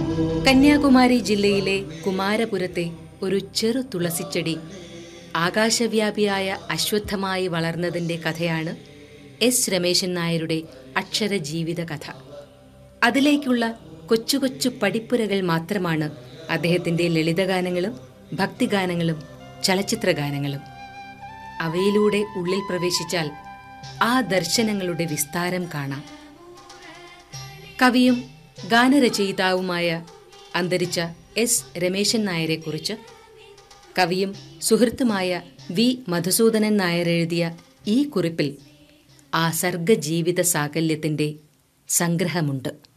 കന്യാകുമാരി ജില്ലയിലെ കുമാരപുരത്തെ ഒരു ചെറു തുളസിച്ചെടി ആകാശവ്യാപിയായ അശ്വത്ഥമായി വളർന്നതിന്റെ കഥയാണ് എസ് രമേശൻ നായരുടെ അക്ഷര ജീവിത കഥ അതിലേക്കുള്ള കൊച്ചു കൊച്ചു പടിപ്പുരകൾ മാത്രമാണ് അദ്ദേഹത്തിന്റെ ലളിതഗാനങ്ങളും ഭക്തിഗാനങ്ങളും ചലച്ചിത്രഗാനങ്ങളും അവയിലൂടെ ഉള്ളിൽ പ്രവേശിച്ചാൽ ആ ദർശനങ്ങളുടെ വിസ്താരം കാണാം കവിയും ഗാനരചയിതാവുമായ അന്തരിച്ച എസ് രമേശൻ നായരെക്കുറിച്ച് കവിയും സുഹൃത്തുമായ വി മധുസൂദനൻ നായർ എഴുതിയ ഈ കുറിപ്പിൽ ആ സർഗജീവിത സാകല്യത്തിന്റെ സംഗ്രഹമുണ്ട്